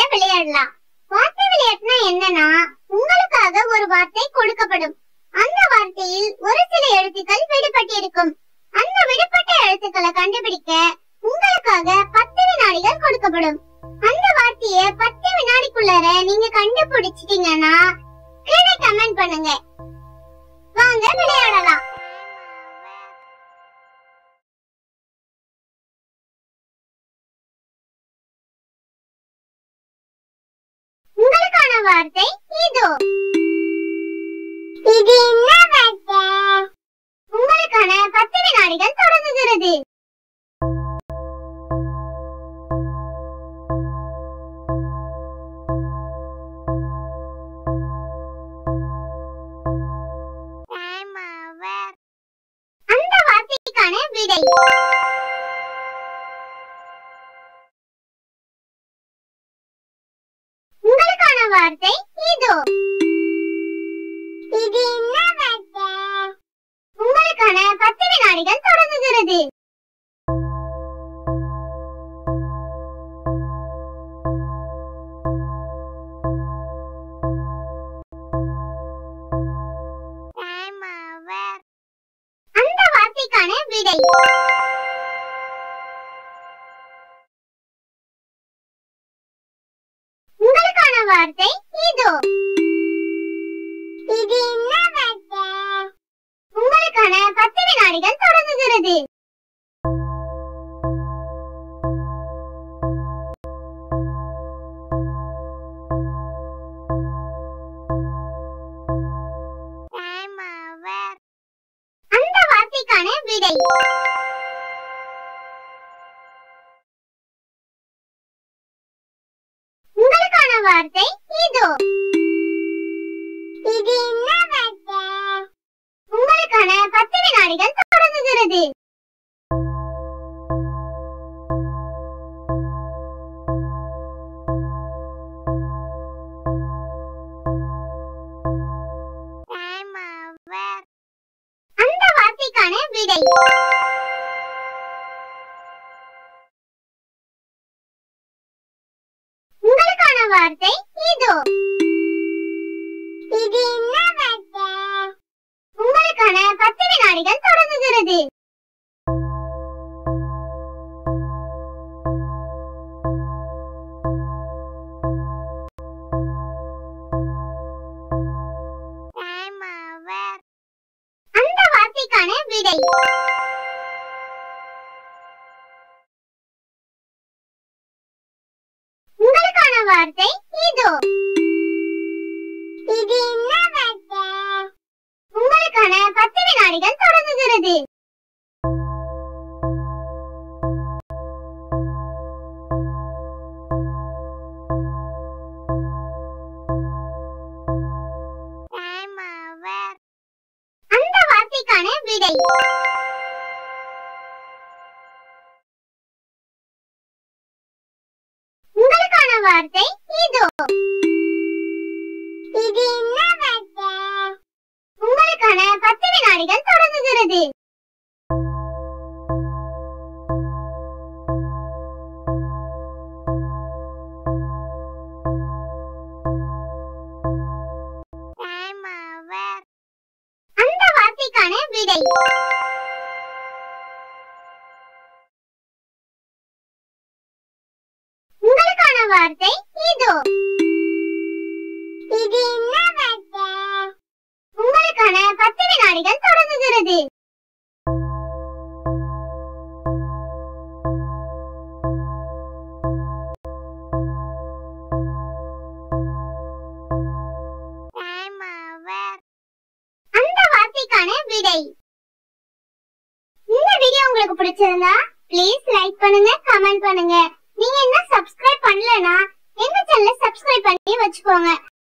விளையாடலாம் வார்த்தை விளையாட்டுனா என்னன்னா உங்களுக்காக ஒரு வார்த்தை கொடுக்கப்படும் அந்த வார்த்தையில் ஒரு சில எழுத்துக்கள் விடுபட்டிருக்கும் அந்த விடுபட்ட எழுத்துக்களை கண்டுபிடிக்க உங்களுக்காக பத்து வினாடிகள் கொடுக்கப்படும் அந்த வார்த்தைய பத்து வினாடிக்குள்ளார நீங்க கண்டுபிடிச்சிட்டீங்கன்னா கீழே கமெண்ட் பண்ணுங்க வாங்க விளையாடலாம் உங்களுக்கான வார்த்தை இதோ இது என்ன வார்த்தை உங்களுக்கான பத்து வினாடிகள் தொடங்குகிறது அந்த வார்த்தைக்கான விடை உங்களுக்கான வார்த்தை இதோ இது என்ன வார்த்தை உங்களுக்கான பத்து வினாடிகள் தொடங்குகிறது அந்த வார்த்தைக்கான விடை உங்களுக்கான வார்த்தை இதோ இது என்ன வார்த்தை உங்களுக்கான பத்து வினாடிகள் தொடங்குகிறது அந்த வார்த்தைக்கான விடை உங்களுக்கான வார்த்தை இதோ இது என்ன வார்த்தை உங்களுக்கான பத்து வினாடிகள் தொடங்குகிறது அந்த வார்த்தைக்கான விடை உங்களுக்கான வார்த்தை இதோ இது என்ன வார்த்தை உங்களுக்கான பத்து வினாடிகள் தொடங்குகிறது அந்த வார்த்தைக்கான விடை உங்களுக்கான வார்த்தை இதோ இது என்ன வார்த்தை உங்களுக்கான பத்து வினாடிகள் தொடங்குகிறது அந்த வார்த்தைக்கான விடை உங்களுக்கான வார்த்தை இதோ இது என்ன வார்த்தை உங்களுக்கான பத்து வினாடிகள் தொடங்குகிறது அந்த வார்த்தைக்கான விடை உங்களுக்கான வார்த்தை இதோ இது என்ன வார்த்தை உங்களுக்கான பத்து வினாடிகள் தொடங்குகிறது அந்த வார்த்தைக்கான விடை இந்த வீடியோ உங்களுக்கு பிடிச்சிருந்தா ப்ளீஸ் லைக் பண்ணுங்க கமெண்ட் பண்ணுங்க நீங்க என்ன சப்ஸ்கிரைப் பண்ணலனா எங்க சேனலை சப்ஸ்கிரைப் பண்ணி வச்சுக்கோங்க